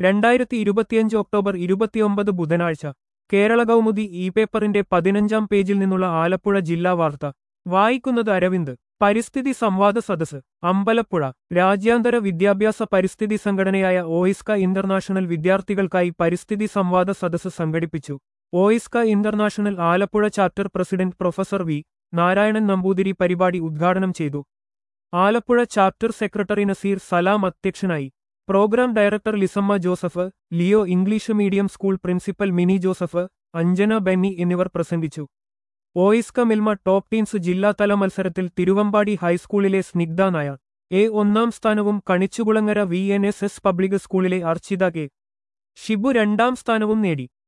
രണ്ടായിരത്തി ഇരുപത്തിയഞ്ച് ഒക്ടോബർ ഇരുപത്തിയൊമ്പത് ബുധനാഴ്ച കേരള കൗമുദി ഇ പേപ്പറിന്റെ പതിനഞ്ചാം പേജിൽ നിന്നുള്ള ആലപ്പുഴ ജില്ലാ വാർത്ത വായിക്കുന്നത് അരവിന്ദ് പരിസ്ഥിതി സംവാദ സദസ് അമ്പലപ്പുഴ രാജ്യാന്തര വിദ്യാഭ്യാസ പരിസ്ഥിതി സംഘടനയായ ഓയിസ്ക ഇന്റർനാഷണൽ വിദ്യാർത്ഥികൾക്കായി പരിസ്ഥിതി സംവാദ സദസ് സംഘടിപ്പിച്ചു OISCA International Alappuzha chapter president professor V Narayanan Namboothiri പരിപാടി ഉദ്ഘാടനം ചെയ്തു ആലപ്പുഴ ചാപ്റ്റർ സെക്രട്ടറി നസീർ സലാം അധ്യക്ഷനായി programme director Lissamma Joseph Leo English medium school principal Mini Joseph Anjana Benny എന്നിവർ പ്രസംഗിച്ചു ഓയിസ്ക മിൽമ ടോപ്പ് ടീംസ് ജില്ലാതല മത്സരത്തിൽ തിരുവമ്പാടി ഹൈസ്കൂളിലെ സ്നിഗ്ധ നായർ എ ഒന്നാം സ്ഥാനവും Kanichukulangara V N S S public സ്കൂളിലെ അർച്ചിത കെ ഷിബു രണ്ടാം സ്ഥാനവും നേടി